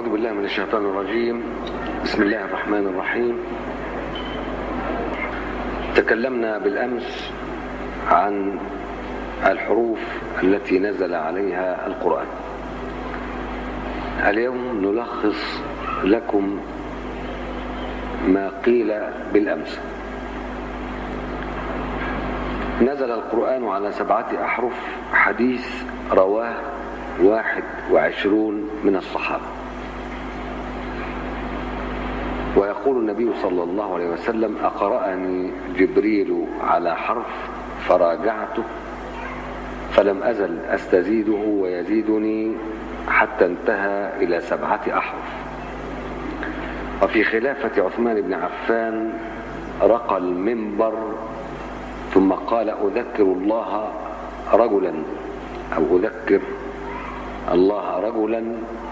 أعوذ بالله من الشيطان الرجيم بسم الله الرحمن الرحيم تكلمنا بالأمس عن الحروف التي نزل عليها القرآن اليوم نلخص لكم ما قيل بالأمس نزل القرآن على سبعة أحرف حديث رواه واحد وعشرون من الصحابة ويقول النبي صلى الله عليه وسلم أقرأني جبريل على حرف فراجعته فلم أزل أستزيده ويزيدني حتى انتهى إلى سبعة أحرف وفي خلافة عثمان بن عفان رقى المنبر ثم قال أذكر الله رجلا أو أذكر الله رجلا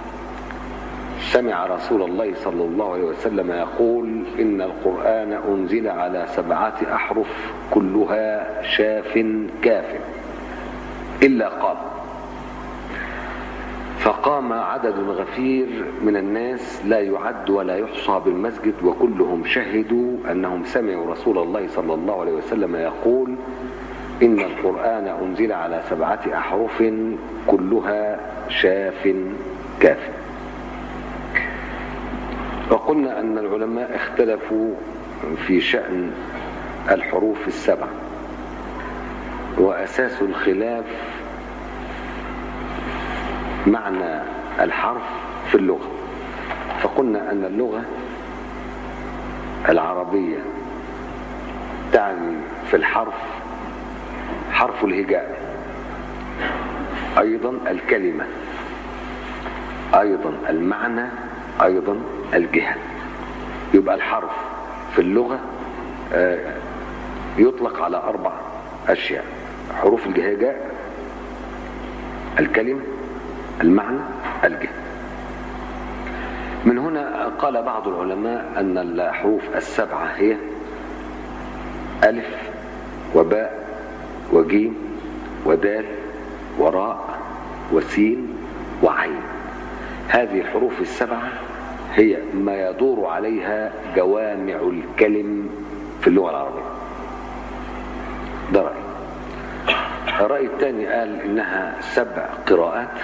سمع رسول الله صلى الله عليه وسلم يقول إن القرآن أنزل على سبعة أحرف كلها شاف كاف إلا قام فقام عدد غفير من الناس لا يعد ولا يحصى بالمسجد وكلهم شهدوا أنهم سمعوا رسول الله صلى الله عليه وسلم يقول إن القرآن أنزل على سبعة أحرف كلها شاف كاف وقلنا أن العلماء اختلفوا في شأن الحروف السبع وأساس الخلاف معنى الحرف في اللغة فقلنا أن اللغة العربية تعني في الحرف حرف الهجاء أيضا الكلمة أيضا المعنى أيضا الجهة يبقى الحرف في اللغة يطلق على أربع أشياء حروف الهجاء الكلمة المعنى الجهة من هنا قال بعض العلماء أن الحروف السبعة هي ألف وباء وجيم ودال وراء وسين وعين هذه الحروف السبعة هي ما يدور عليها جوامع الكلم في اللغة العربية ده رأي الرأي الثاني قال إنها سبع قراءات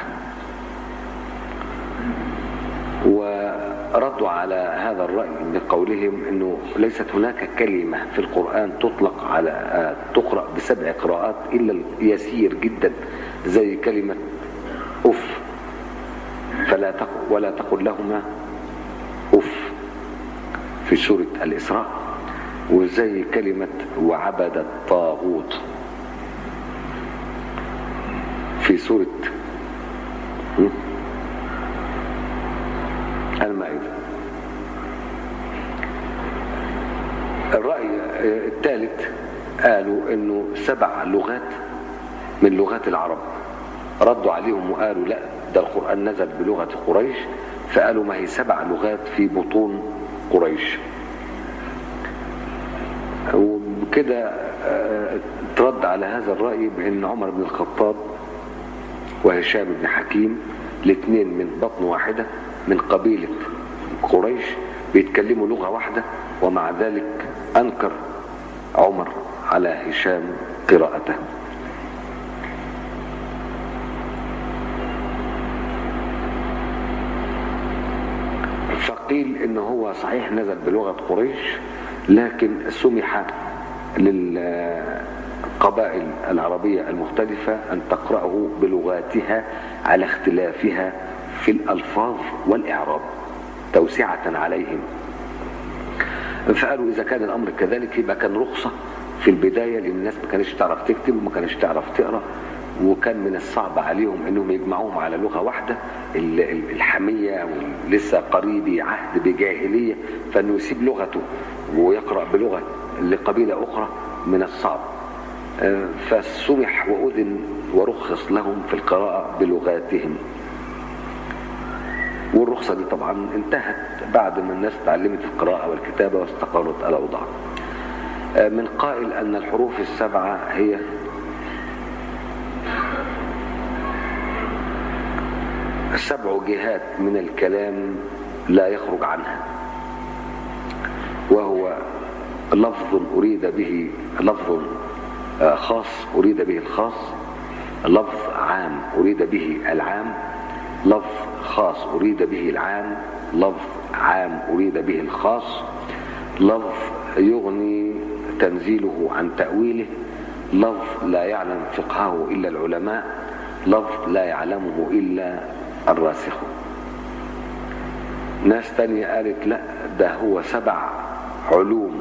وردوا على هذا الرأي بقولهم أنه ليست هناك كلمة في القرآن تطلق على تقرأ بسبع قراءات إلا يسير جدا زي كلمة أف فلا تقل ولا تقل لهما أف في سورة الإسراء وزي كلمة وعبد الطاغوت في سورة المائدة الرأي الثالث قالوا انه سبع لغات من لغات العرب ردوا عليهم وقالوا لا ده القرآن نزل بلغة قريش فقالوا ما هي سبع لغات في بطون قريش وكده ترد على هذا الرأي بأن عمر بن الخطاب وهشام بن حكيم الاثنين من بطن واحدة من قبيلة قريش بيتكلموا لغة واحدة ومع ذلك أنكر عمر على هشام قراءته فقيل إن هو صحيح نزل بلغة قريش لكن سمح للقبائل العربية المختلفة أن تقرأه بلغاتها على اختلافها في الألفاظ والإعراب توسعة عليهم فقالوا إذا كان الأمر كذلك يبقى كان رخصة في البداية لأن الناس ما كانش تعرف تكتب وما كانش تعرف تقرأ وكان من الصعب عليهم انهم يجمعوهم على لغة واحدة الحمية ولسه قريبي عهد بجاهلية فانه يسيب لغته ويقرأ بلغة لقبيلة اخرى من الصعب فسمح وأذن ورخص لهم في القراءة بلغاتهم والرخصة دي طبعا انتهت بعد ما الناس تعلمت القراءة والكتابة واستقرت الأوضاع من قائل أن الحروف السبعة هي سبع جهات من الكلام لا يخرج عنها وهو لفظ أريد به لفظ خاص أريد به الخاص لفظ عام أريد به العام لفظ خاص أريد به العام لفظ عام أريد به الخاص لفظ يغني تنزيله عن تأويله لفظ لا يعلم فقهه إلا العلماء لفظ لا يعلمه إلا الراسخون ناس تانية قالت لا ده هو سبع علوم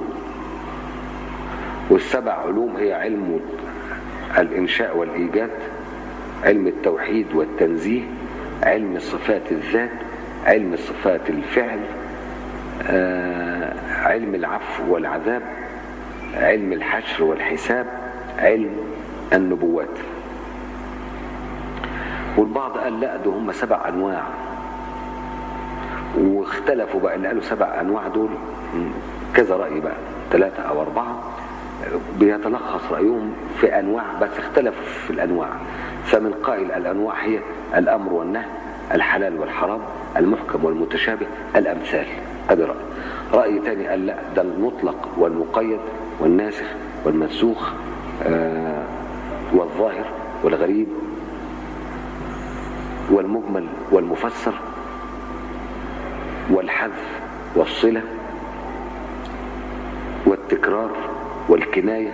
والسبع علوم هي علم الإنشاء والإيجاد علم التوحيد والتنزيه علم صفات الذات علم صفات الفعل آه علم العفو والعذاب علم الحشر والحساب علم النبوات والبعض قال لا ده هم سبع أنواع واختلفوا بقى اللي قالوا سبع أنواع دول كذا رأي بقى ثلاثة أو أربعة بيتلخص رأيهم في أنواع بس اختلفوا في الأنواع فمن قائل الأنواع هي الأمر والنهي الحلال والحرام المحكم والمتشابه الأمثال هذا رأي رأي تاني قال لا ده المطلق والمقيد والناسخ والمنسوخ آه والظاهر والغريب والمجمل والمفسر والحذف والصلة والتكرار والكناية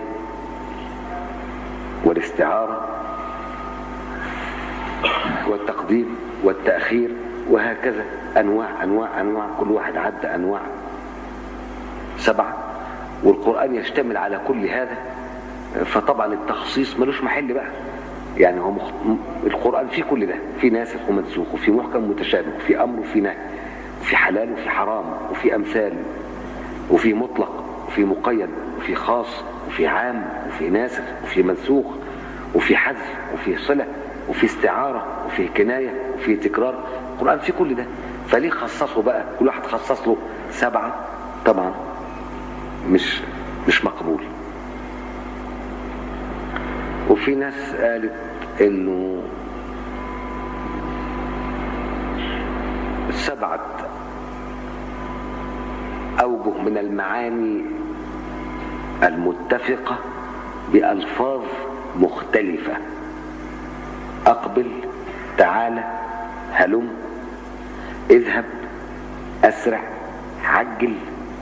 والاستعارة والتقديم والتأخير وهكذا أنواع أنواع أنواع كل واحد عد أنواع سبعة والقرآن يشتمل على كل هذا فطبعا التخصيص ملوش محل بقى يعني هو مخ... القرآن فيه كل ده في ناسخ ومنسوخ وفي محكم متشابه وفي أمر وفي نهي وفي حلال وفي حرام وفي أمثال وفي مطلق وفي مقيد وفي خاص وفي عام وفي ناسخ وفي منسوخ وفي حذف وفي صلة وفي استعارة وفي كناية وفي تكرار القرآن فيه كل ده فليه خصصه بقى كل واحد خصص له سبعة طبعا مش مش مقبول وفي ناس قالت انه سبعة أوجه من المعاني المتفقة بألفاظ مختلفة أقبل تعالى هلم اذهب أسرع عجل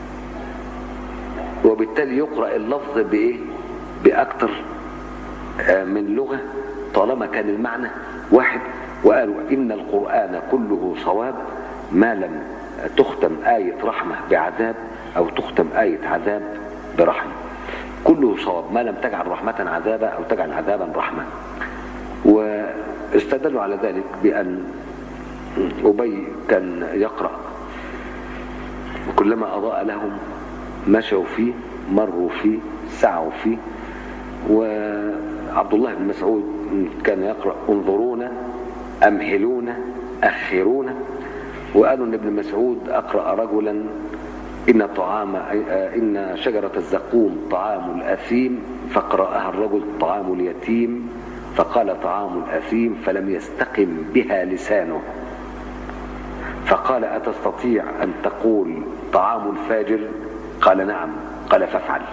وبالتالي يقرأ اللفظ بإيه بأكتر من لغة طالما كان المعنى واحد وقالوا إن القرآن كله صواب ما لم تختم آية رحمة بعذاب أو تختم آية عذاب برحمة كله صواب ما لم تجعل رحمة عذابا أو تجعل عذابا رحمة واستدلوا على ذلك بأن أبي كان يقرأ وكلما أضاء لهم مشوا فيه مروا فيه سعوا فيه وعبد الله بن مسعود كان يقرأ انظرونا أمهلونا أخرونا وقالوا ان ابن مسعود أقرأ رجلا إن طعام إن شجرة الزقوم طعام الأثيم فقرأها الرجل طعام اليتيم فقال طعام الأثيم فلم يستقم بها لسانه فقال أتستطيع أن تقول طعام الفاجر قال نعم قال فافعل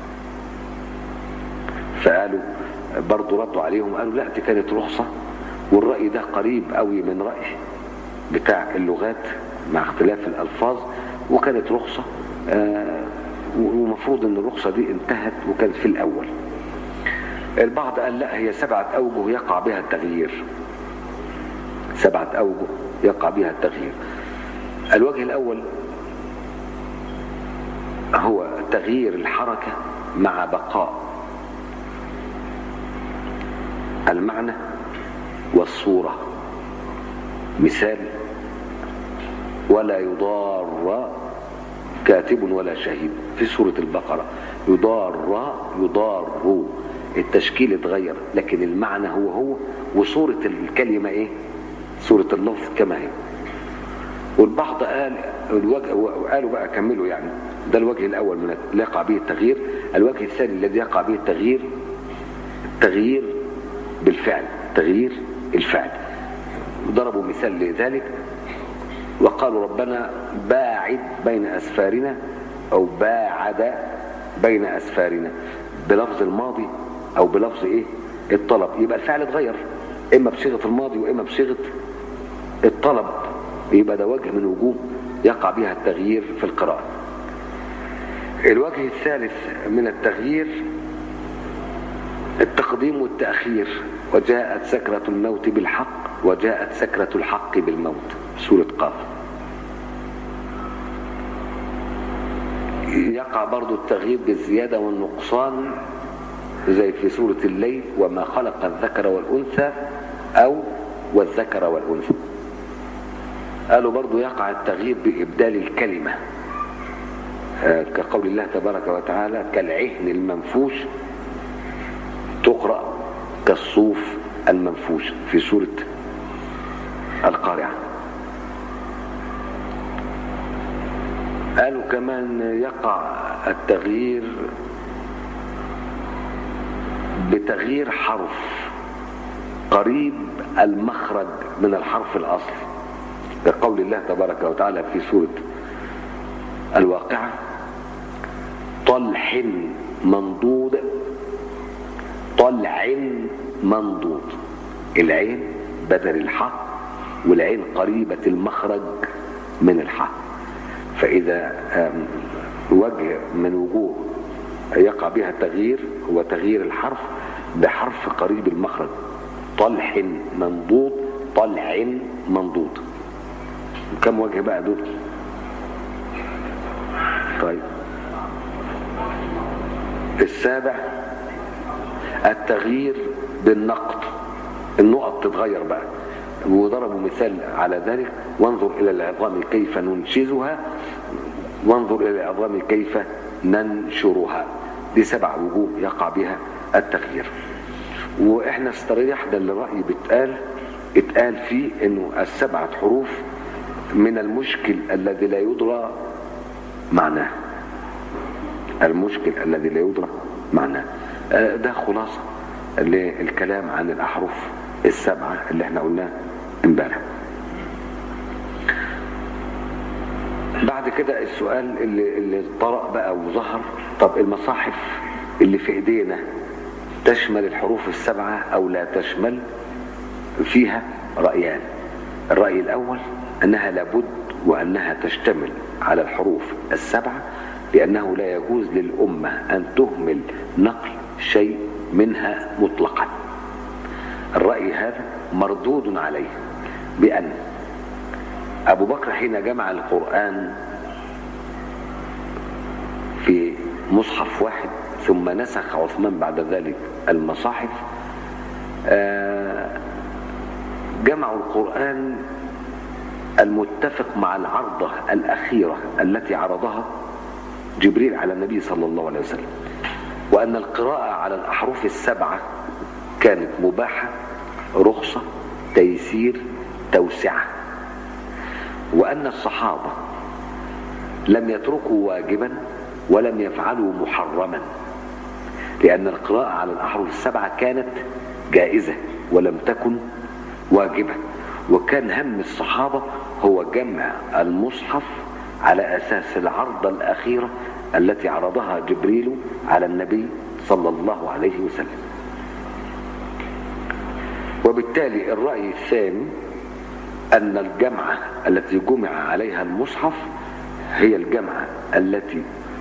فقالوا برضو ردوا عليهم قالوا لا دي كانت رخصة والرأي ده قريب قوي من رأي بتاع اللغات مع اختلاف الألفاظ وكانت رخصة آه ومفروض ان الرخصة دي انتهت وكانت في الأول البعض قال لا هي سبعة أوجه يقع بها التغيير سبعة أوجه يقع بها التغيير الوجه الأول هو تغيير الحركة مع بقاء المعنى والصورة مثال ولا يضار كاتب ولا شهيد في سورة البقرة يضار يضار التشكيل اتغير لكن المعنى هو هو وصورة الكلمة ايه صورة اللفظ كما هي والبعض قال الوجه وقالوا بقى كملوا يعني ده الوجه الاول من اللي يقع به التغيير الوجه الثاني الذي يقع به التغيير التغيير بالفعل تغيير الفعل ضربوا مثال لذلك وقالوا ربنا باعد بين أسفارنا أو باعد بين أسفارنا بلفظ الماضي أو بلفظ إيه الطلب يبقى الفعل اتغير إما بصيغة الماضي وإما بصيغة الطلب يبقى ده وجه من وجوه يقع بها التغيير في القراءة الوجه الثالث من التغيير التقديم والتأخير وجاءت سكرة الموت بالحق وجاءت سكرة الحق بالموت سورة قاف يقع برضو التغيير بالزيادة والنقصان زي في سورة الليل وما خلق الذكر والأنثى أو والذكر والأنثى قالوا برضو يقع التغيير بإبدال الكلمة كقول الله تبارك وتعالى كالعهن المنفوش تقرأ كالصوف المنفوش في سورة القارعة قالوا كمان يقع التغيير بتغيير حرف قريب المخرج من الحرف الأصلي كقول الله تبارك وتعالى في سورة الواقعة طلح منضود طلع منضود العين بدل الحاء والعين قريبة المخرج من الحاء فإذا وجه من وجوه يقع بها التغيير هو تغيير الحرف بحرف قريب المخرج طلح منضود طلع منضود كم وجه بقى دول طيب السابع التغيير بالنقط النقط تتغير بقى وضربوا مثال على ذلك وانظر إلى العظام كيف ننشزها وانظر إلى العظام كيف ننشرها دي سبع وجوه يقع بها التغيير واحنا استريحنا للرأي بتقال اتقال فيه انه السبعة حروف من المشكل الذي لا يدرى معناه المشكل الذي لا يدرى معناه ده خلاصة للكلام عن الأحرف السبعة اللي احنا قلناه امبارح بعد كده السؤال اللي, اللي طرأ بقى وظهر طب المصاحف اللي في ايدينا تشمل الحروف السبعة او لا تشمل فيها رأيان الرأي الاول انها لابد وانها تشتمل على الحروف السبعة لانه لا يجوز للامة ان تهمل نقل شيء منها مطلقا الرأي هذا مردود عليه بأن أبو بكر حين جمع القرآن في مصحف واحد ثم نسخ عثمان بعد ذلك المصاحف جمعوا القرآن المتفق مع العرضة الأخيرة التي عرضها جبريل على النبي صلى الله عليه وسلم وأن القراءة على الأحرف السبعة كانت مباحة رخصة تيسير توسعة وأن الصحابة لم يتركوا واجبا ولم يفعلوا محرما لأن القراءة على الأحرف السبعة كانت جائزة ولم تكن واجبة وكان هم الصحابة هو جمع المصحف على أساس العرضة الأخيرة التي عرضها جبريل على النبي صلى الله عليه وسلم وبالتالي الرأي الثاني أن الجمعة التي جمع عليها المصحف هي الجمعة التي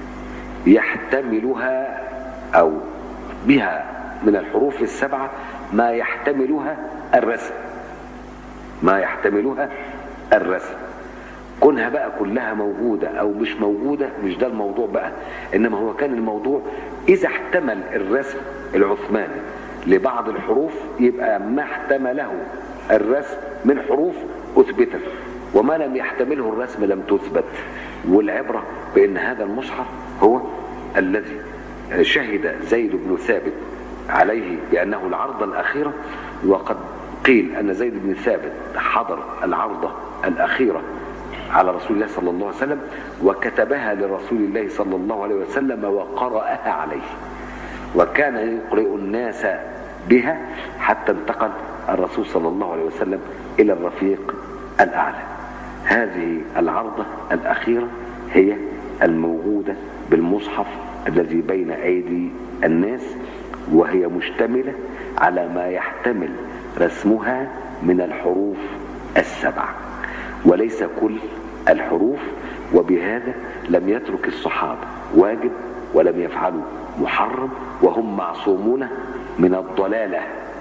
يحتملها أو بها من الحروف السبعة ما يحتملها الرسم ما يحتملها الرسم كونها بقى كلها موجودة أو مش موجودة مش ده الموضوع بقى إنما هو كان الموضوع إذا احتمل الرسم العثماني لبعض الحروف يبقى ما احتمله الرسم من حروف أثبتت وما لم يحتمله الرسم لم تثبت والعبرة بأن هذا المصحف هو الذي شهد زيد بن ثابت عليه بأنه العرضة الأخيرة وقد قيل أن زيد بن ثابت حضر العرضة الأخيرة على رسول الله صلى الله عليه وسلم وكتبها لرسول الله صلى الله عليه وسلم وقرأها عليه وكان يقرئ الناس بها حتى انتقل الرسول صلى الله عليه وسلم إلى الرفيق الأعلى هذه العرضة الأخيرة هي الموجودة بالمصحف الذي بين أيدي الناس وهي مشتملة على ما يحتمل رسمها من الحروف السبع وليس كل الحروف وبهذا لم يترك الصحابة واجب ولم يفعلوا محرم وهم معصومون من الضلالة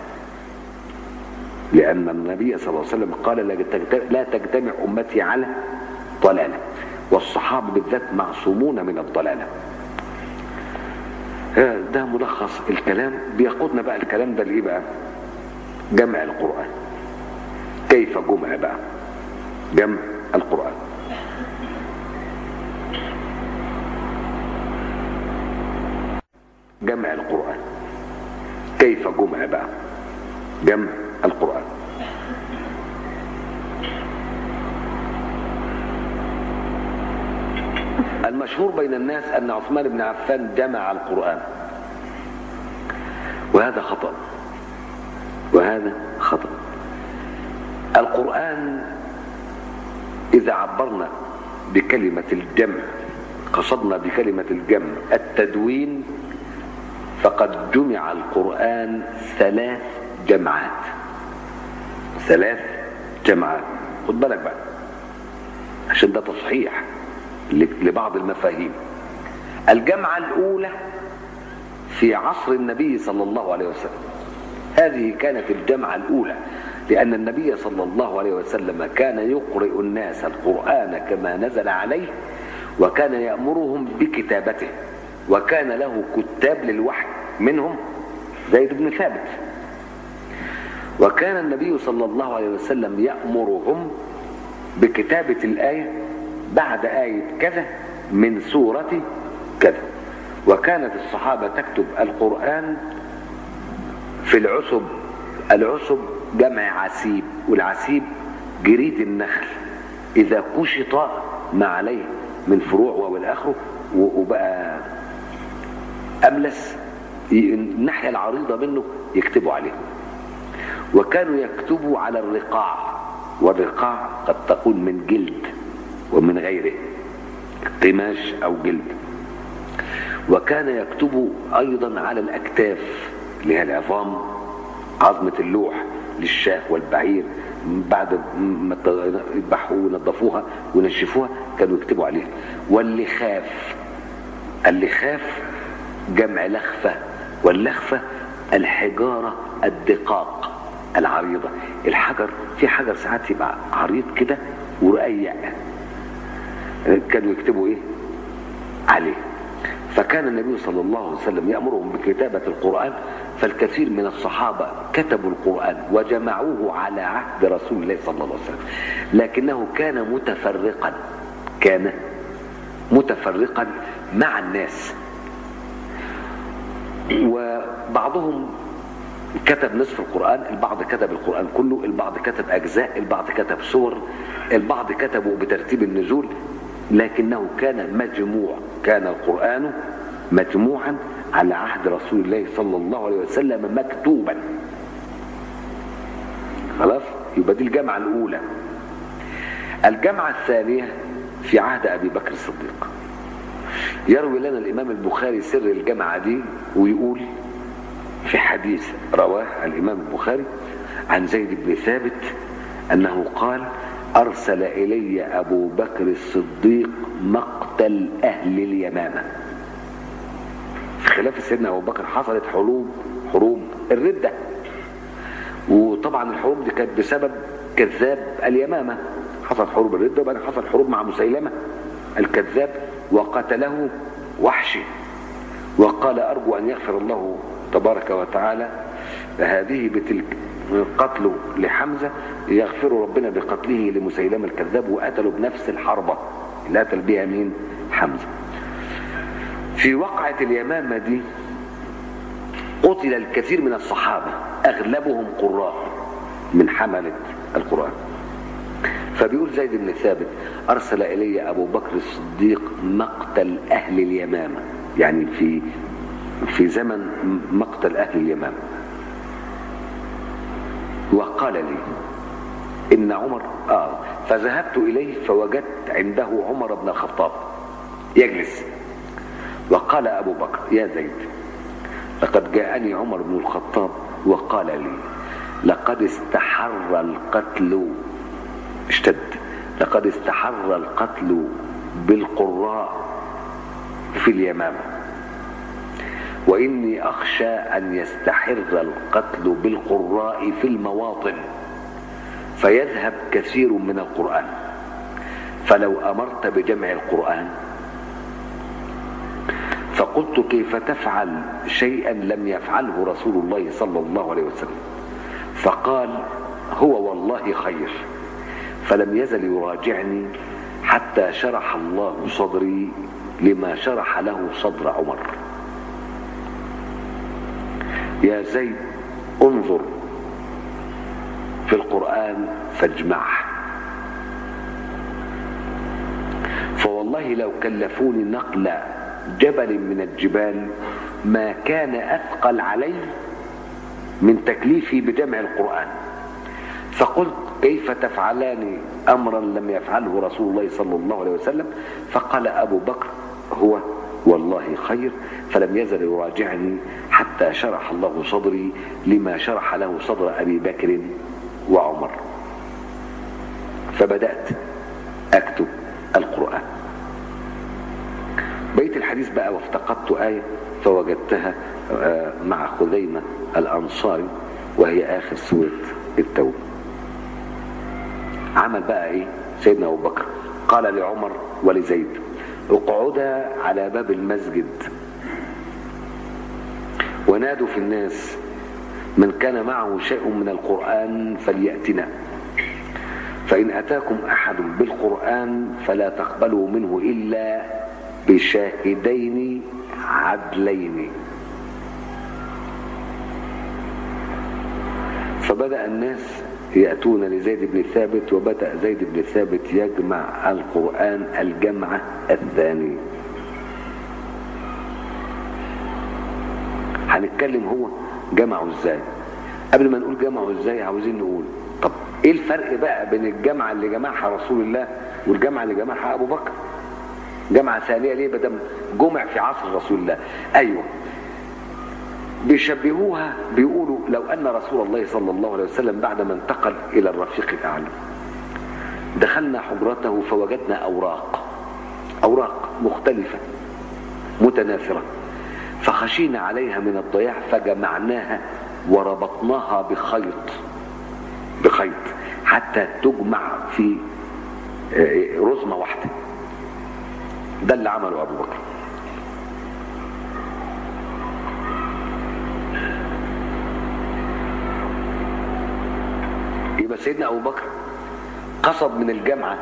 لأن النبي صلى الله عليه وسلم قال لا تجتمع أمتي على ضلالة والصحابة بالذات معصومون من الضلالة ده ملخص الكلام بيقودنا بقى الكلام ده لإيه بقى جمع القرآن كيف جمع بقى جمع القرآن جمع القرآن كيف جمع بقى جمع القرآن المشهور بين الناس أن عثمان بن عفان جمع القرآن وهذا خطأ وهذا خطأ القرآن إذا عبرنا بكلمة الجمع قصدنا بكلمة الجمع التدوين فقد جمع القرآن ثلاث جمعات ثلاث جمعات خد بالك بقى عشان ده تصحيح لبعض المفاهيم الجمعة الأولى في عصر النبي صلى الله عليه وسلم هذه كانت الجمعة الأولى لأن النبي صلى الله عليه وسلم كان يقرئ الناس القرآن كما نزل عليه وكان يأمرهم بكتابته وكان له كتاب للوحي منهم زيد بن ثابت وكان النبي صلى الله عليه وسلم يأمرهم بكتابة الآية بعد آية كذا من سورة كذا وكانت الصحابة تكتب القرآن في العسب العسب جمع عسيب والعسيب جريد النخل إذا كشط ما عليه من فروع والآخره وبقى أملس الناحية العريضة منه يكتبوا عليه وكانوا يكتبوا على الرقاع والرقاع قد تكون من جلد ومن غيره قماش أو جلد وكان يكتب أيضا على الأكتاف اللي هي العظام عظمة اللوح للشاه والبعير بعد ما يذبحوا ونظفوها ونشفوها كانوا يكتبوا عليها واللخاف اللخاف جمع لخفة واللخفة الحجارة الدقاق العريضة الحجر في حجر ساعات يبقى عريض كده ورقيق كانوا يكتبوا ايه عليه فكان النبي صلى الله عليه وسلم يأمرهم بكتابة القرآن فالكثير من الصحابة كتبوا القرآن وجمعوه على عهد رسول الله صلى الله عليه وسلم لكنه كان متفرقا كان متفرقا مع الناس وبعضهم كتب نصف القرآن البعض كتب القرآن كله البعض كتب أجزاء البعض كتب سور البعض كتبوا بترتيب النزول لكنه كان مجموع كان القرآن مجموعا على عهد رسول الله صلى الله عليه وسلم مكتوبا خلاص يبقى دي الجامعة الأولى الجامعة الثانية في عهد أبي بكر الصديق يروي لنا الإمام البخاري سر الجامعة دي ويقول في حديث رواه الإمام البخاري عن زيد بن ثابت أنه قال أرسل إلي أبو بكر الصديق مقتل أهل اليمامة في خلاف سيدنا أبو بكر حصلت حروب حروب الردة وطبعا الحروب دي كانت بسبب كذاب اليمامة حصل حروب الردة وبعدين حصل حروب مع مسيلمة الكذاب وقتله وحشي وقال أرجو أن يغفر الله تبارك وتعالى هذه بتلك قتله لحمزة يغفر ربنا بقتله لمسيلمة الكذاب وقتله بنفس الحربة اللي قتل بها مين حمزة في وقعة اليمامة دي قتل الكثير من الصحابة أغلبهم قراء من حملة القرآن فبيقول زيد بن ثابت أرسل إلي أبو بكر الصديق مقتل أهل اليمامة يعني في في زمن مقتل أهل اليمامة وقال لي إن عمر آه فذهبت إليه فوجدت عنده عمر بن الخطاب يجلس وقال أبو بكر يا زيد لقد جاءني عمر بن الخطاب وقال لي لقد استحر القتل اشتد لقد استحر القتل بالقراء في اليمامة وإني أخشى أن يستحر القتل بالقراء في المواطن فيذهب كثير من القرآن فلو أمرت بجمع القرآن فقلت كيف تفعل شيئا لم يفعله رسول الله صلى الله عليه وسلم فقال هو والله خير فلم يزل يراجعني حتى شرح الله صدري لما شرح له صدر عمر يا زيد انظر في القرآن فاجمعه فوالله لو كلفوني نقل جبل من الجبال ما كان أثقل علي من تكليفي بجمع القرآن فقلت كيف تفعلان أمرا لم يفعله رسول الله صلى الله عليه وسلم فقال أبو بكر هو والله خير فلم يزل يراجعني حتى شرح الله صدري لما شرح له صدر أبي بكر وعمر فبدأت أكتب القرآن بيت الحديث بقى وافتقدت آية فوجدتها مع خذيمة الأنصاري وهي آخر سورة التوبة عمل بقى إيه سيدنا أبو بكر قال لعمر ولزيد اقعدا على باب المسجد ونادوا في الناس من كان معه شيء من القرآن فليأتنا فإن أتاكم أحد بالقرآن فلا تقبلوا منه إلا بشاهدين عدلين فبدأ الناس يأتون لزيد بن ثابت وبدأ زيد بن ثابت يجمع القرآن الجمعة الثانية هنتكلم هو جمعه ازاي قبل ما نقول جمعه ازاي عاوزين نقول طب ايه الفرق بقى بين الجامعة اللي جمعها رسول الله والجامعة اللي جمعها ابو بكر جامعة ثانية ليه بدم جمع في عصر رسول الله ايوه بيشبهوها بيقولوا لو ان رسول الله صلى الله عليه وسلم بعدما انتقل الى الرفيق الاعلى دخلنا حجرته فوجدنا اوراق اوراق مختلفة متناثرة فخشينا عليها من الضياع فجمعناها وربطناها بخيط بخيط حتى تجمع في رزمة واحدة ده اللي عمله أبو بكر يبقى سيدنا أبو بكر قصد من الجامعة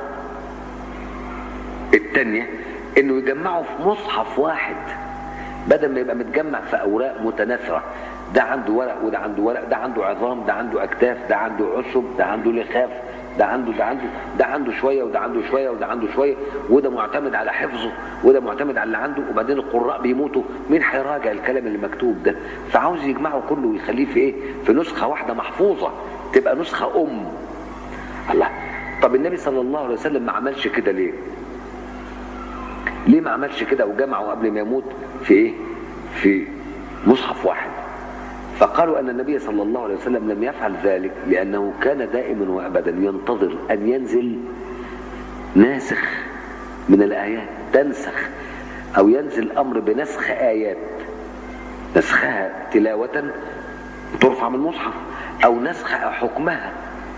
التانية انه يجمعه في مصحف واحد بدل ما يبقى متجمع في اوراق متناثره ده عنده ورق وده عنده ورق ده عنده عظام ده عنده اكتاف ده عنده عشب ده عنده لخاف ده عنده ده عنده ده عنده شويه وده عنده شويه وده عنده شويه وده معتمد على حفظه وده معتمد على اللي عنده وبعدين القراء بيموتوا مين هيراجع الكلام اللي مكتوب ده فعاوز يجمعه كله ويخليه في ايه في نسخه واحده محفوظه تبقى نسخه ام الله طب النبي صلى الله عليه وسلم ما عملش كده ليه ليه ما عملش كده وجمعه قبل ما يموت في ايه في مصحف واحد فقالوا ان النبي صلى الله عليه وسلم لم يفعل ذلك لانه كان دائما وابدا ينتظر ان ينزل ناسخ من الايات تنسخ او ينزل الامر بنسخ ايات نسخها تلاوه ترفع من المصحف او نسخ حكمها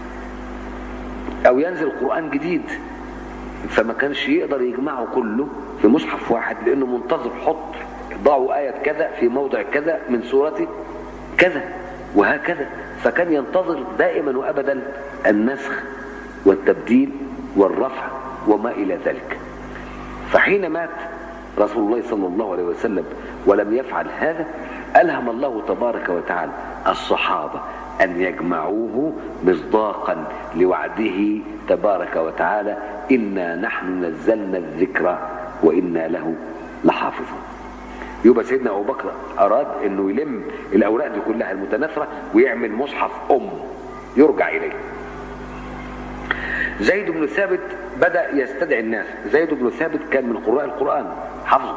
او ينزل قران جديد فما كانش يقدر يجمعه كله في مصحف واحد لانه منتظر حط ضعوا آية كذا في موضع كذا من سورة كذا وهكذا فكان ينتظر دائما وابدا النسخ والتبديل والرفع وما الى ذلك فحين مات رسول الله صلى الله عليه وسلم ولم يفعل هذا ألهم الله تبارك وتعالى الصحابة أن يجمعوه مصداقا لوعده تبارك وتعالى إنا نحن نزلنا الذكر وإنا له لحافظون يبقى سيدنا أبو بكر أراد أنه يلم الأوراق دي كلها المتناثرة ويعمل مصحف أم يرجع إليه زيد بن ثابت بدأ يستدعي الناس زيد بن ثابت كان من قراء القرآن حفظه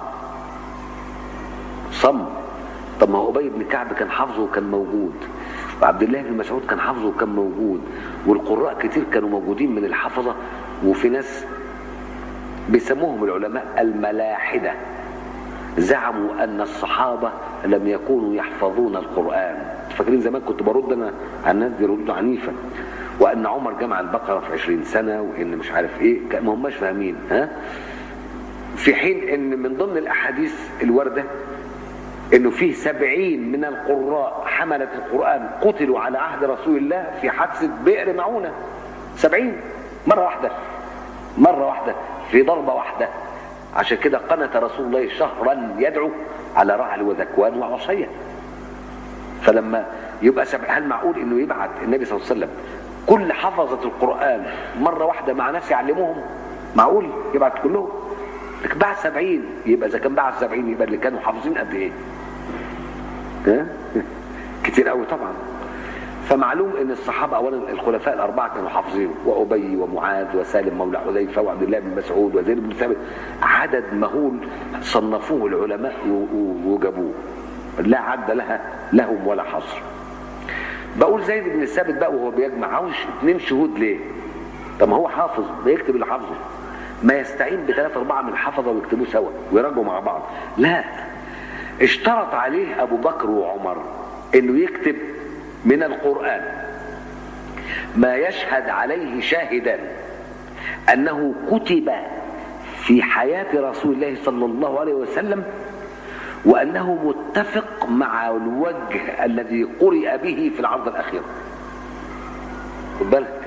صم طب ما هو أبي بن كعب كان حافظه وكان موجود وعبد الله بن مسعود كان حافظه وكان موجود والقراء كتير كانوا موجودين من الحفظة وفي ناس بيسموهم العلماء الملاحدة زعموا أن الصحابة لم يكونوا يحفظون القرآن فاكرين زمان كنت برد أنا على الناس دي ردوا عنيفة وأن عمر جمع البقرة في عشرين سنة وإن مش عارف إيه ما هماش فاهمين ها في حين أن من ضمن الأحاديث الواردة انه فيه سبعين من القراء حملة القرآن قتلوا على عهد رسول الله في حادثة بئر معونة سبعين مرة واحدة مرة واحدة في ضربة واحدة عشان كده قنت رسول الله شهرا يدعو على رعل وذكوان وعصية فلما يبقى سبع هل معقول انه يبعت النبي صلى الله عليه وسلم كل حفظة القرآن مرة واحدة مع ناس يعلموهم معقول يبعت كلهم لكن بعد سبعين يبقى اذا كان بعد سبعين يبقى اللي كانوا حافظين قد ايه ها كتير قوي طبعا فمعلوم ان الصحابه اولا الخلفاء الاربعه كانوا حافظين وابي ومعاذ وسالم مولى حذيفه وعبد الله بن مسعود وزيد بن ثابت عدد مهول صنفوه العلماء وجابوه لا عد لها لهم ولا حصر بقول زيد بن ثابت بقى وهو بيجمع عاوز اثنين شهود ليه طب ما هو حافظ بيكتب اللي حافظه ما يستعين بثلاثة أربعة من الحفظة ويكتبوه سوا ويراجعوا مع بعض لا اشترط عليه أبو بكر وعمر إنه يكتب من القرآن ما يشهد عليه شاهدا أنه كتب في حياة رسول الله صلى الله عليه وسلم وأنه متفق مع الوجه الذي قرئ به في العرض الأخير خد بالك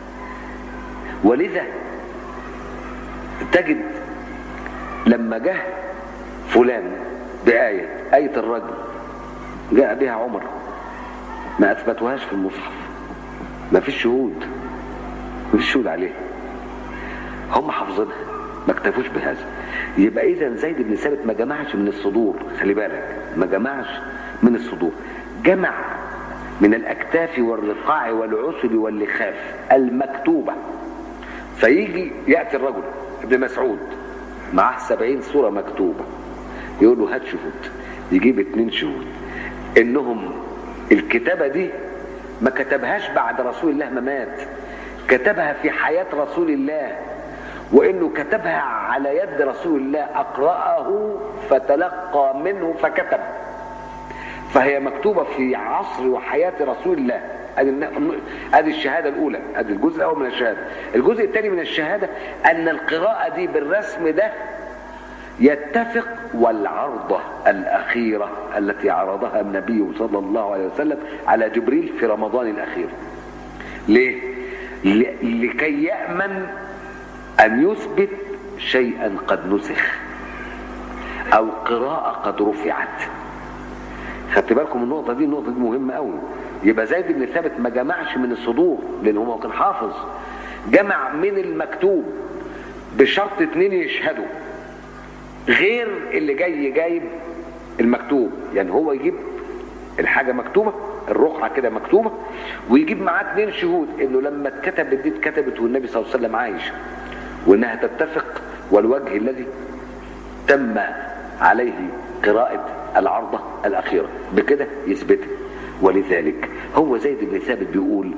ولذا تجد لما جه فلان بآية آية الرجل جاء بها عمر ما أثبتوهاش في المصحف ما فيش شهود ما فيش شهود عليها هم حافظينها ما اكتفوش بهذا يبقى إذا زيد بن ثابت ما جمعش من الصدور خلي بالك ما جمعش من الصدور جمع من الأكتاف والرقاع والعسل واللخاف المكتوبة فيجي يأتي الرجل ابن مسعود معاه سبعين صورة مكتوبة يقول له هات شهود يجيب اتنين شهود انهم الكتابة دي ما كتبهاش بعد رسول الله ما مات كتبها في حياة رسول الله وانه كتبها على يد رسول الله اقرأه فتلقى منه فكتب فهي مكتوبة في عصر وحياة رسول الله ادي الشهاده الاولى ادي الجزء الاول من الشهاده الجزء الثاني من الشهاده ان القراءه دي بالرسم ده يتفق والعرضه الاخيره التي عرضها النبي صلى الله عليه وسلم على جبريل في رمضان الاخير ليه لكي يامن ان يثبت شيئا قد نسخ او قراءه قد رفعت خدت بالكم النقطة دي النقطة دي مهمة قوي يبقى زيد بن ثابت ما جمعش من الصدور لأن هو كان حافظ جمع من المكتوب بشرط اتنين يشهدوا غير اللي جاي جايب المكتوب يعني هو يجيب الحاجة مكتوبة الرقعة كده مكتوبة ويجيب معاه اتنين شهود انه لما اتكتبت دي اتكتبت والنبي صلى الله عليه وسلم عايش وانها تتفق والوجه الذي تم عليه قراءة العرضة الأخيرة بكده يثبتها ولذلك هو زيد بن ثابت بيقول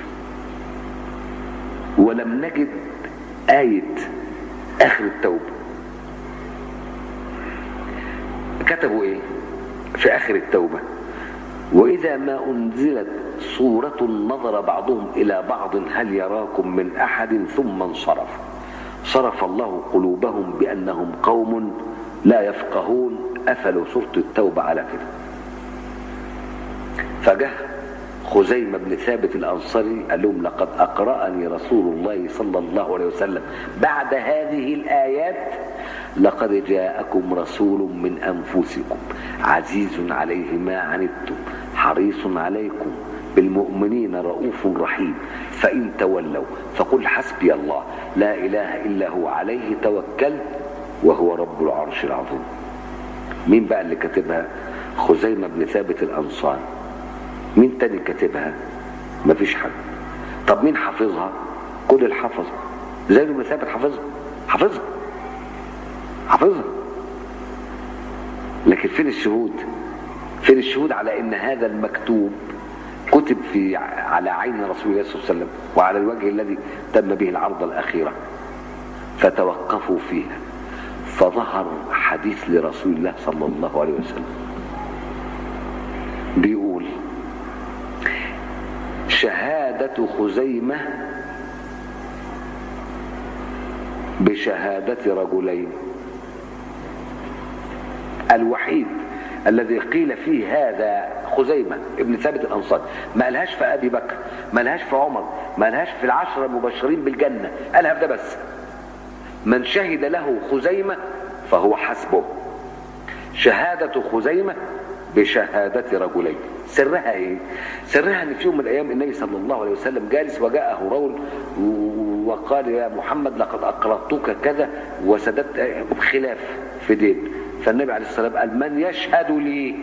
ولم نجد آية آخر التوبة كتبوا ايه في آخر التوبة وإذا ما أنزلت صورة نظر بعضهم إلى بعض هل يراكم من أحد ثم انصرف صرف الله قلوبهم بأنهم قوم لا يفقهون قفلوا سورة التوبة على كده فجه خزيمة بن ثابت الأنصاري قال لهم لقد أقرأني رسول الله صلى الله عليه وسلم بعد هذه الآيات لقد جاءكم رسول من أنفسكم عزيز عليه ما عنتم حريص عليكم بالمؤمنين رؤوف رحيم فإن تولوا فقل حسبي الله لا إله إلا هو عليه توكلت وهو رب العرش العظيم مين بقى اللي كاتبها خزيمة بن ثابت الأنصار مين تاني كاتبها مفيش حد طب مين حافظها كل اللي حفظ زيد بن ثابت حافظها حافظها حافظها لكن فين الشهود فين الشهود على ان هذا المكتوب كتب في على عين رسول الله صلى الله عليه وسلم وعلى الوجه الذي تم به العرض الأخيرة فتوقفوا فيها فظهر حديث لرسول الله صلى الله عليه وسلم بيقول شهادة خزيمة بشهادة رجلين الوحيد الذي قيل فيه هذا خزيمة ابن ثابت الأنصاري ما قالهاش في أبي بكر ما قالهاش في عمر ما قالهاش في العشرة المبشرين بالجنة قالها في ده بس من شهد له خزيمة فهو حسبه شهادة خزيمة بشهادة رجلين سرها ايه سرها ان في يوم من الايام النبي صلى الله عليه وسلم جالس وجاءه رجل وقال يا محمد لقد اقرضتك كذا وسددت بخلاف في دين فالنبي عليه الصلاه والسلام قال من يشهد لي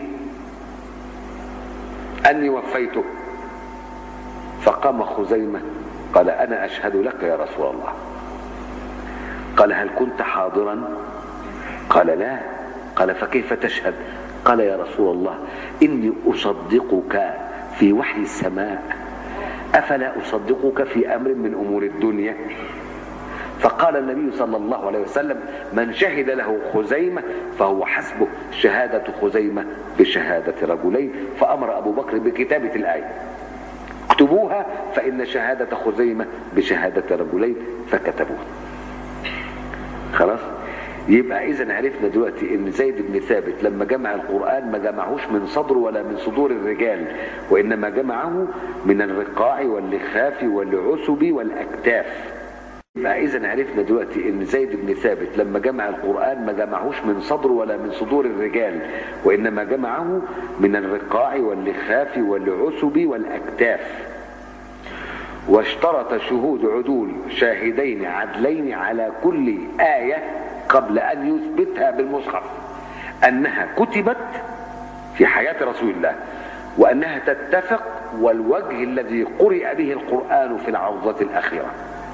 اني وفيته فقام خزيمه قال انا اشهد لك يا رسول الله قال هل كنت حاضرا قال لا قال فكيف تشهد قال يا رسول الله إني أصدقك في وحي السماء أفلا أصدقك في أمر من أمور الدنيا فقال النبي صلى الله عليه وسلم من شهد له خزيمة فهو حسبه شهادة خزيمة بشهادة رجلين فأمر أبو بكر بكتابة الآية اكتبوها فإن شهادة خزيمة بشهادة رجلين فكتبوها خلاص يبقى اذا عرفنا دلوقتي ان زيد بن ثابت لما جمع القران ما جمعوش من صدره ولا من صدور الرجال وانما جمعه من الرقاع واللخاف والعسب والاكتاف يبقى اذا عرفنا دلوقتي ان زيد بن ثابت لما جمع القران ما جمعوش من صدره ولا من صدور الرجال وانما جمعه من الرقاع واللخاف والعسب والاكتاف واشترط شهود عدول شاهدين عدلين على كل ايه قبل أن يثبتها بالمصحف أنها كتبت في حياة رسول الله وأنها تتفق والوجه الذي قرئ به القرآن في العوضة الأخيرة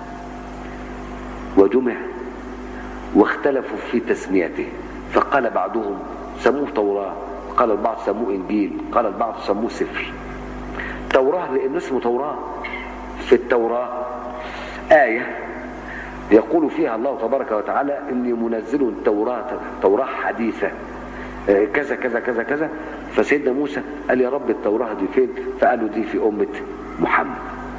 وجمع واختلفوا في تسميته فقال بعضهم سموه توراة قال البعض سموه إنجيل قال البعض سموه سفر توراة لأنه اسمه توراة في التوراة آية يقول فيها الله تبارك وتعالى اني منزل التوراة توراة حديثة كذا كذا كذا كذا فسيدنا موسى قال يا رب التوراة دي فين فقالوا دي في أمة محمد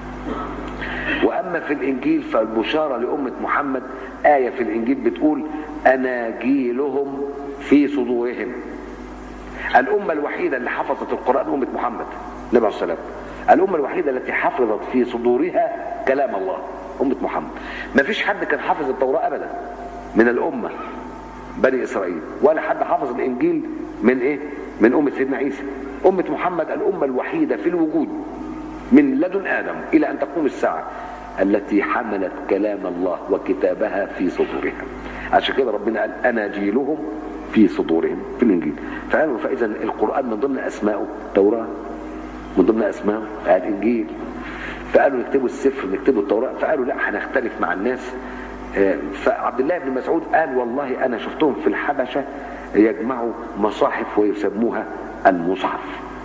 وأما في الإنجيل فالبشارة لأمة محمد آية في الإنجيل بتقول أناجيلهم في صدورهم الأمة الوحيدة اللي حفظت القرآن أمة محمد النبي عليه الصلاة الأمة الوحيدة التي حفظت في صدورها كلام الله أمة محمد ما فيش حد كان حافظ التوراة أبدا من الأمة بني إسرائيل ولا حد حافظ الإنجيل من إيه من أمة سيدنا عيسى أمة محمد الأمة الوحيدة في الوجود من لدن آدم إلى أن تقوم الساعة التي حملت كلام الله وكتابها في صدورها عشان كده ربنا قال أناجيلهم في صدورهم في الإنجيل فقالوا فإذا القرآن من ضمن أسمائه التوراة من ضمن أسمائه الإنجيل فقالوا نكتبوا السفر نكتبوا التوراة فقالوا لا هنختلف مع الناس فعبد الله بن مسعود قال والله أنا شفتهم في الحبشة يجمعوا مصاحف ويسموها المصحف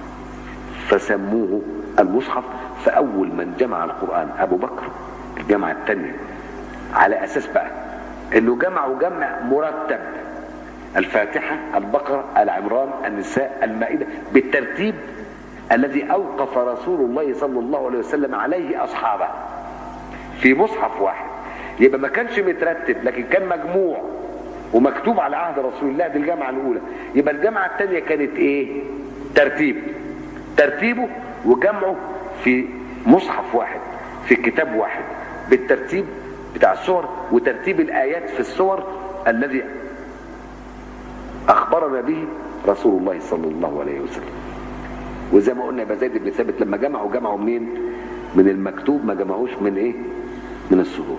فسموه المصحف فأول من جمع القرآن أبو بكر الجامعة الثانية على أساس بقى إنه جمعوا جمع مرتب الفاتحة البقرة العمران النساء المائدة بالترتيب الذي أوقف رسول الله صلى الله عليه وسلم عليه أصحابه في مصحف واحد يبقى ما كانش مترتب لكن كان مجموع ومكتوب على عهد رسول الله دي الجامعة الأولى يبقى الجامعة الثانية كانت إيه؟ ترتيب ترتيبه وجمعه في مصحف واحد في كتاب واحد بالترتيب بتاع الصور وترتيب الآيات في الصور الذي أخبرنا به رسول الله صلى الله عليه وسلم وزي ما قلنا يبقى زيد بن ثابت لما جمعوا جمعوا منين؟ من المكتوب ما جمعوش من ايه؟ من الصدور.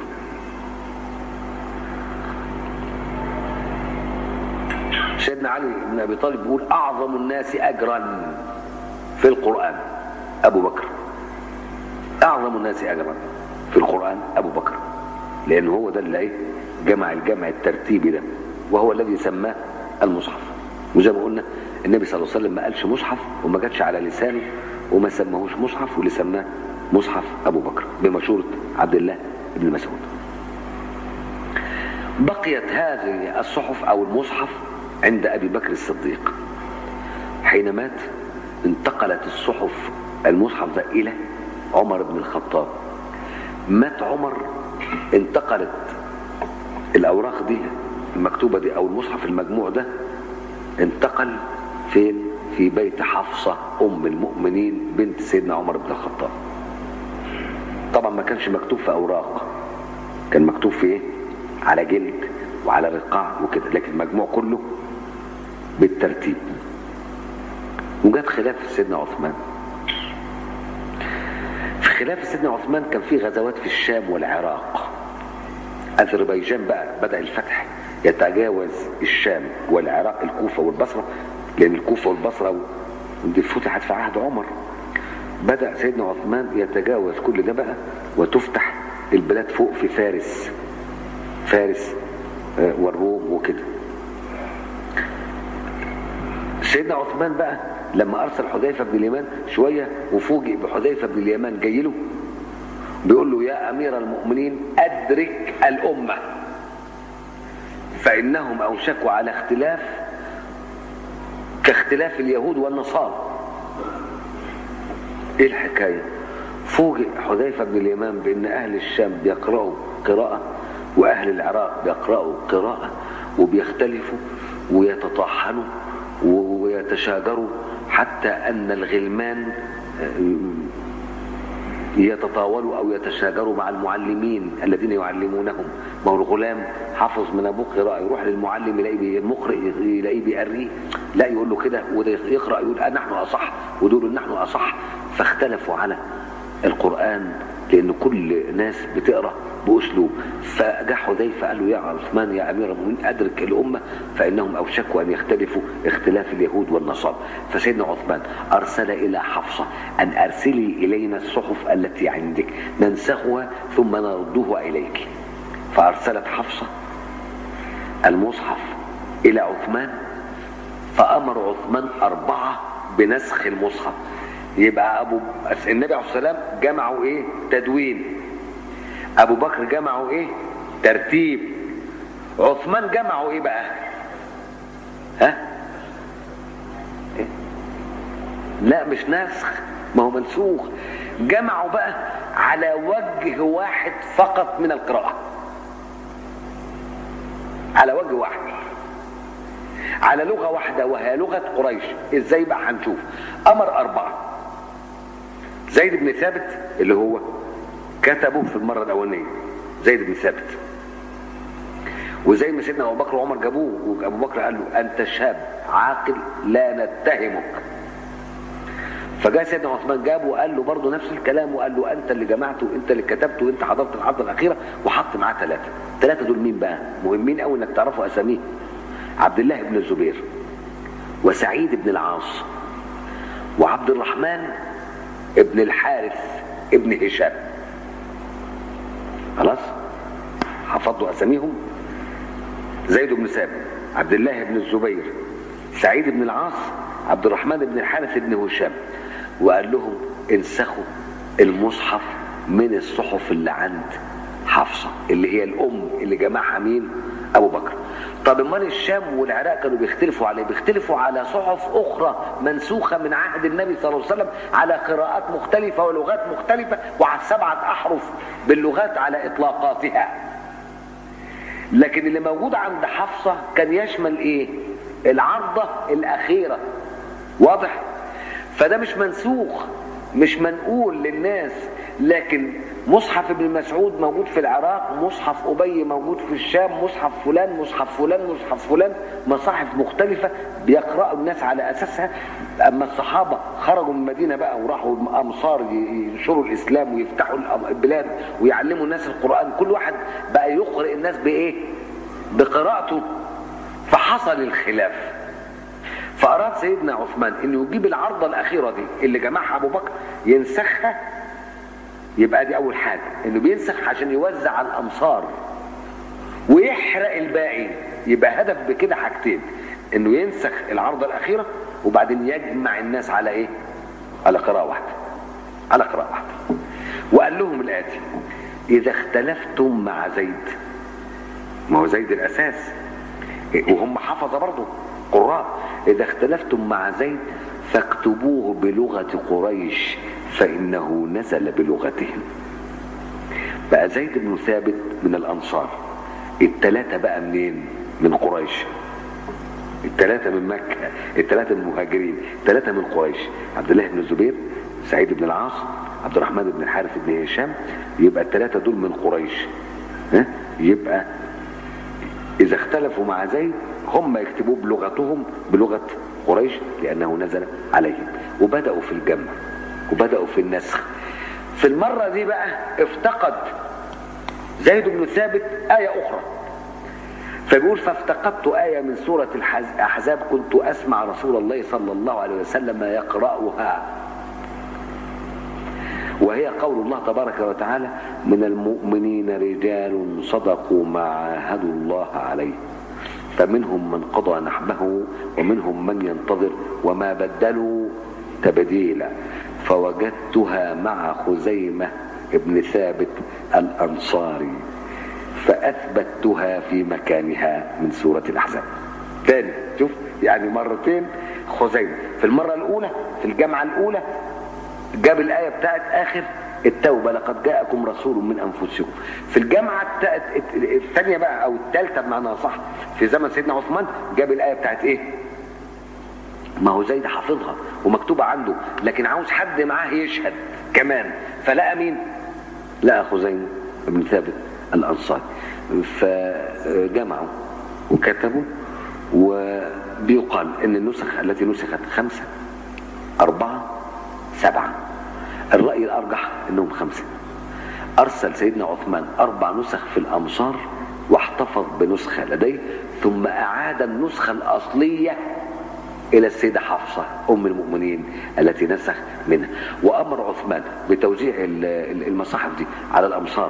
سيدنا علي بن ابي طالب بيقول اعظم الناس اجرا في القران ابو بكر اعظم الناس اجرا في القران ابو بكر لان هو ده اللي ايه جمع الجمع الترتيبي ده وهو الذي سماه المصحف وزي ما قلنا النبي صلى الله عليه وسلم ما قالش مصحف وما جاتش على لسانه وما سماهوش مصحف واللي سماه مصحف ابو بكر بمشوره عبد الله بن مسعود بقيت هذه الصحف او المصحف عند ابي بكر الصديق حين مات انتقلت الصحف المصحف ده الى عمر بن الخطاب مات عمر انتقلت الاوراق دي المكتوبه دي او المصحف المجموع ده انتقل فين في بيت حفصه ام المؤمنين بنت سيدنا عمر بن الخطاب طبعا ما كانش مكتوب في اوراق كان مكتوب في ايه على جلد وعلى رقاع وكده لكن المجموع كله بالترتيب وجات خلاف سيدنا عثمان في خلاف سيدنا عثمان كان في غزوات في الشام والعراق اذربيجان بقى بدا الفتح يتجاوز الشام والعراق الكوفه والبصره لان الكوفه والبصره دي فتحت في عهد عمر بدا سيدنا عثمان يتجاوز كل ده بقى وتفتح البلاد فوق في فارس فارس والروم وكده سيدنا عثمان بقى لما ارسل حذيفه بن اليمان شويه وفوجئ بحذيفه بن اليمان جاي له بيقول له يا امير المؤمنين ادرك الامه فانهم اوشكوا على اختلاف كاختلاف اليهود والنصارى ايه الحكايه فوجئ حذيفه بن اليمان بان اهل الشام بيقراوا قراءه واهل العراق بيقراوا قراءه وبيختلفوا ويتطاحنوا ويتشاجروا حتى ان الغلمان يتطاولوا او يتشاجروا مع المعلمين الذين يعلمونهم ما هو الغلام حافظ من ابوه قراءه يروح للمعلم يلاقي المقرئ يلاقيه بيقريه لا يقول له كده وده يقرا يقول نحن اصح ودول نحن اصح فاختلفوا على القران لان كل ناس بتقرا باسلوب فجاء حذيفه قال له يا عثمان يا امير المؤمنين ادرك الامه فانهم اوشكوا ان يختلفوا اختلاف اليهود والنصارى فسيدنا عثمان ارسل الى حفصه ان ارسلي الينا الصحف التي عندك ننسخها ثم نردها اليك فارسلت حفصه المصحف الى عثمان فامر عثمان اربعه بنسخ المصحف يبقى ابو النبي عليه السلام جمعوا ايه تدوين ابو بكر جمعوا ايه ترتيب عثمان جمعوا ايه بقى ها إيه؟ لا مش نسخ ما هو منسوخ جمعوا بقى على وجه واحد فقط من القراءة على وجه واحد على لغة واحدة وهي لغة قريش ازاي بقى هنشوف امر اربعة زيد بن ثابت اللي هو كتبه في المرة الأولانية زيد بن ثابت وزي ما سيدنا أبو بكر وعمر جابوه وأبو بكر قال له أنت شاب عاقل لا نتهمك فجاء سيدنا عثمان جابه وقال له برضه نفس الكلام وقال له أنت اللي جمعته وأنت اللي كتبته وأنت حضرت الحضرة الأخيرة وحط معاه ثلاثة ثلاثة دول مين بقى؟ مهمين قوي إنك تعرفوا أساميهم عبد الله بن الزبير وسعيد بن العاص وعبد الرحمن ابن الحارث ابن هشام خلاص حفظوا اساميهم زيد بن ثابت عبد الله بن الزبير سعيد بن العاص عبد الرحمن بن الحارث بن هشام وقال لهم انسخوا المصحف من الصحف اللي عند حفصه اللي هي الام اللي جمعها مين ابو بكر طب امال الشام والعراق كانوا بيختلفوا على بيختلفوا على صحف اخرى منسوخه من عهد النبي صلى الله عليه وسلم على قراءات مختلفه ولغات مختلفه وعلى سبعه احرف باللغات على اطلاقاتها لكن اللي موجود عند حفصه كان يشمل ايه العرضه الاخيره واضح فده مش منسوخ مش منقول للناس لكن مصحف ابن مسعود موجود في العراق مصحف أبي موجود في الشام مصحف فلان مصحف فلان مصحف فلان مصاحف مختلفة بيقرأوا الناس على أساسها أما الصحابة خرجوا من المدينة بقى وراحوا أمصار ينشروا الإسلام ويفتحوا البلاد ويعلموا الناس القرآن كل واحد بقى يقرأ الناس بإيه بقراءته فحصل الخلاف فأراد سيدنا عثمان أنه يجيب العرضة الأخيرة دي اللي جمعها أبو بكر ينسخها يبقى دي اول حاجه انه بينسخ عشان يوزع على الامصار ويحرق الباقي يبقى هدف بكده حاجتين انه ينسخ العرضه الاخيره وبعدين يجمع الناس على ايه على قراءه واحده على قراءه واحده وقال لهم الاتي اذا اختلفتم مع زيد ما هو زيد الاساس وهم حفظ برضه قراء اذا اختلفتم مع زيد فاكتبوه بلغه قريش فانه نزل بلغتهم بقى زيد بن ثابت من الانصار التلاتة بقى منين من قريش التلاتة من مكة التلاتة من المهاجرين التلاتة من قريش عبد الله بن الزبير سعيد بن العاص عبد الرحمن بن الحارث بن هشام يبقى التلاتة دول من قريش ها يبقى إذا اختلفوا مع زيد هم يكتبوه بلغتهم بلغة قريش لأنه نزل عليهم وبدأوا في الجمع وبدأوا في النسخ في المرة دي بقى افتقد زيد بن ثابت آية أخرى فبيقول فافتقدت آية من سورة الأحزاب كنت أسمع رسول الله صلى الله عليه وسلم يقرأها وهي قول الله تبارك وتعالى من المؤمنين رجال صدقوا ما عاهدوا الله عليه فمنهم من قضى نحبه ومنهم من ينتظر وما بدلوا تبديلا فوجدتها مع خزيمة ابن ثابت الأنصاري فأثبتها في مكانها من سورة الأحزاب تاني شوف يعني مرتين خزيمة في المرة الأولى في الجامعة الأولى جاب الآية بتاعت آخر التوبة لقد جاءكم رسول من أنفسكم في الجامعة الثانية بقى أو الثالثة بمعنى صح في زمن سيدنا عثمان جاب الآية بتاعت إيه ما هو زيد حافظها ومكتوبة عنده لكن عاوز حد معاه يشهد كمان فلقى مين لقى خزيمة بن ثابت الأنصاري فجمعوا وكتبوا وبيقال ان النسخ التي نسخت خمسة أربعة سبعة الرأي الأرجح أنهم خمسة أرسل سيدنا عثمان أربع نسخ في الأمصار واحتفظ بنسخة لديه ثم أعاد النسخة الأصلية إلى السيدة حفصة أم المؤمنين التي نسخ منها وأمر عثمان بتوزيع المصاحف دي على الأمصار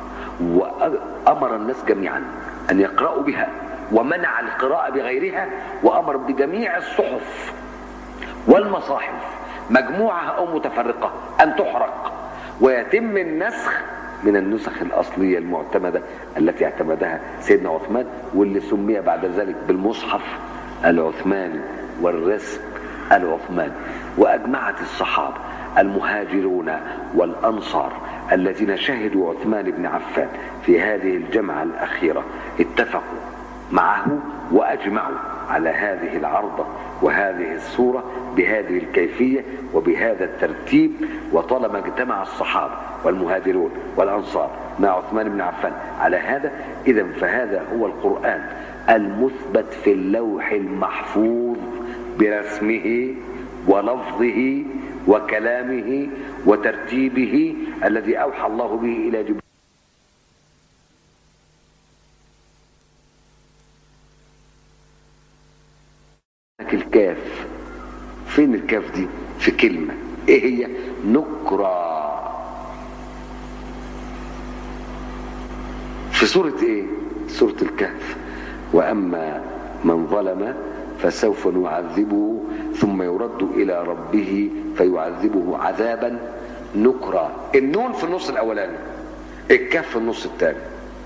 وأمر الناس جميعا أن يقرأوا بها ومنع القراءة بغيرها وأمر بجميع الصحف والمصاحف مجموعة أو متفرقة أن تحرق ويتم النسخ من النسخ الأصلية المعتمدة التي اعتمدها سيدنا عثمان واللي سمي بعد ذلك بالمصحف العثماني والرسم العثماني وأجمعت الصحابة المهاجرون والأنصار الذين شهدوا عثمان بن عفان في هذه الجمعة الأخيرة اتفقوا معه وأجمعوا على هذه العرضة وهذه الصورة بهذه الكيفية وبهذا الترتيب وطالما اجتمع الصحابة والمهاجرون والأنصار مع عثمان بن عفان على هذا إذا فهذا هو القرآن المثبت في اللوح المحفوظ برسمه ولفظه وكلامه وترتيبه الذي أوحى الله به إلى جبريل الكاف فين الكاف دي في كلمة ايه هي نكرة في سورة ايه سورة الكهف واما من ظلم فسوف نعذبه ثم يرد الى ربه فيعذبه عذابا نكرا النون في النص الاولاني الكاف في النص الثاني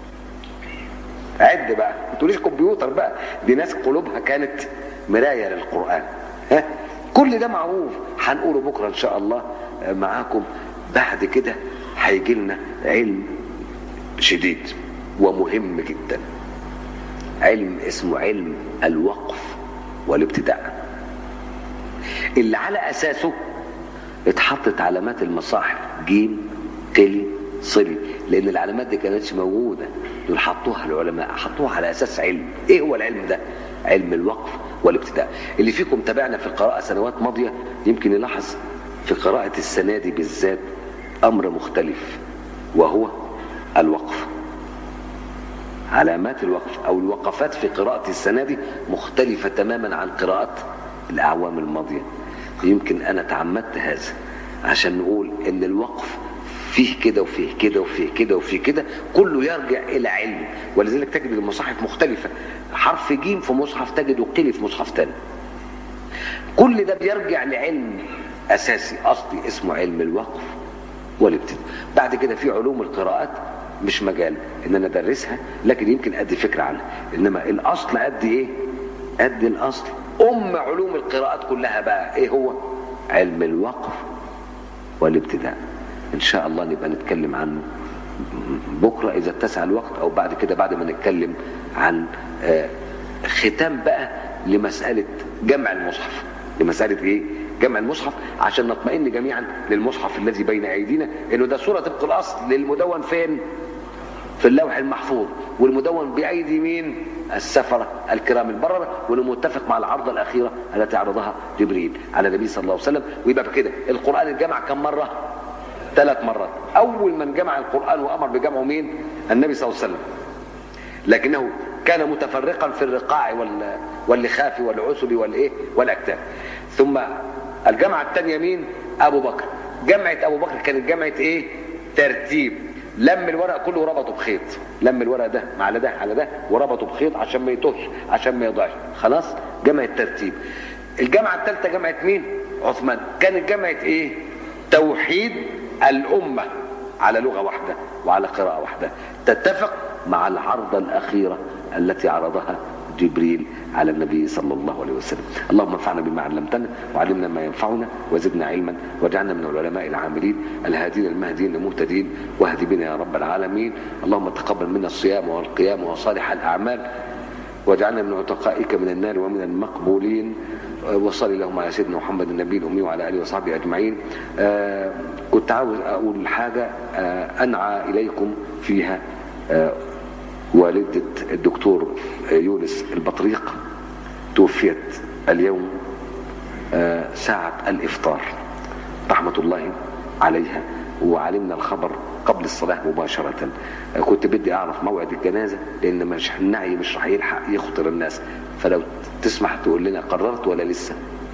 عد بقى ما تقوليش كمبيوتر بقى دي ناس قلوبها كانت مرايه للقران ها كل ده معروف هنقوله بكره ان شاء الله معاكم بعد كده هيجي لنا علم شديد ومهم جدا علم اسمه علم الوقف والابتداء اللي على اساسه اتحطت علامات المصاحف جيم قلي صلي لان العلامات دي كانتش موجوده دول حطوها العلماء حطوها على اساس علم ايه هو العلم ده علم الوقف والابتداء اللي فيكم تابعنا في القراءه سنوات ماضيه يمكن يلاحظ في قراءه السنه دي بالذات امر مختلف وهو الوقف علامات الوقف او الوقفات في قراءه السنه دي مختلفه تماما عن قراءه الاعوام الماضيه يمكن انا تعمدت هذا عشان نقول ان الوقف فيه كده وفيه كده وفيه كده وفيه كده كله يرجع الى علم ولذلك تجد المصاحف مختلفه حرف جيم في مصحف تجده قيل في مصحف تاني كل ده بيرجع لعلم اساسي اصلي اسمه علم الوقف والابتداء بعد كده في علوم القراءات مش مجال ان انا ادرسها لكن يمكن ادي فكره عنها انما الاصل قد ايه قد الاصل ام علوم القراءات كلها بقى ايه هو علم الوقف والابتداء ان شاء الله نبقى نتكلم عنه بكره اذا اتسع الوقت او بعد كده بعد ما نتكلم عن آه، ختام بقى لمساله جمع المصحف لمساله ايه جمع المصحف عشان نطمئن جميعا للمصحف الذي بين ايدينا انه ده صوره طبق الاصل للمدون فين في اللوح المحفوظ والمدون بايدي مين السفرة الكرام البررة واللي متفق مع العرضة الأخيرة التي عرضها جبريل على النبي صلى الله عليه وسلم ويبقى بكده القرآن اتجمع كم مرة؟ ثلاث مرات أول من جمع القرآن وأمر بجمعه مين؟ النبي صلى الله عليه وسلم لكنه كان متفرقا في الرقاع وال... واللخاف والعسل والايه والاكتاف ثم الجامعه الثانيه مين ابو بكر جامعه ابو بكر كانت جامعه ايه ترتيب لم الورق كله وربطه بخيط لم الورق ده مع ده على ده وربطه بخيط عشان ما يتوهش عشان ما يضيعش خلاص جامعه ترتيب الجامعه الثالثه جامعه مين عثمان كانت جامعه ايه توحيد الامه على لغه واحده وعلى قراءه واحده تتفق مع العرضه الاخيره التي عرضها جبريل على النبي صلى الله عليه وسلم اللهم انفعنا بما علمتنا وعلمنا ما ينفعنا وزدنا علما واجعلنا من العلماء العاملين الهادين المهديين المهتدين واهد بنا يا رب العالمين اللهم تقبل منا الصيام والقيام وصالح الاعمال واجعلنا من عتقائك من النار ومن المقبولين وصلي اللهم على سيدنا محمد النبي الامي وعلى اله وصحبه اجمعين آه كنت عاوز اقول حاجه آه انعى اليكم فيها آه والدة الدكتور يونس البطريق توفيت اليوم ساعة الإفطار رحمة الله عليها وعلمنا الخبر قبل الصلاة مباشرة كنت بدي أعرف موعد الجنازة لأن مش النعي مش رح يلحق يخطر الناس فلو تسمح تقول لنا قررت ولا لسه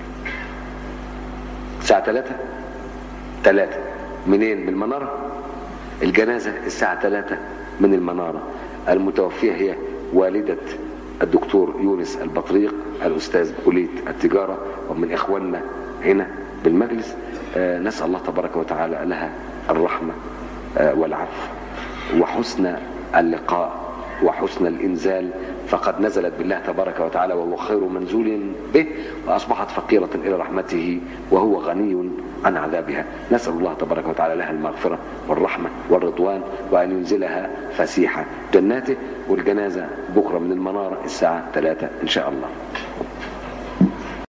الساعة ثلاثة ثلاثة منين من المنارة الجنازة الساعة ثلاثة من المنارة المتوفية هي والدة الدكتور يونس البطريق الأستاذ كلية التجارة ومن إخواننا هنا بالمجلس آه نسأل الله تبارك وتعالى لها الرحمة آه والعفو وحسن اللقاء وحسن الإنزال فقد نزلت بالله تبارك وتعالى وهو خير منزول به وأصبحت فقيرة إلى رحمته وهو غني عن عذابها نسأل الله تبارك وتعالى لها المغفرة والرحمة والرضوان وأن ينزلها فسيح جناته والجنازة بكرة من المنارة الساعة 3 إن شاء الله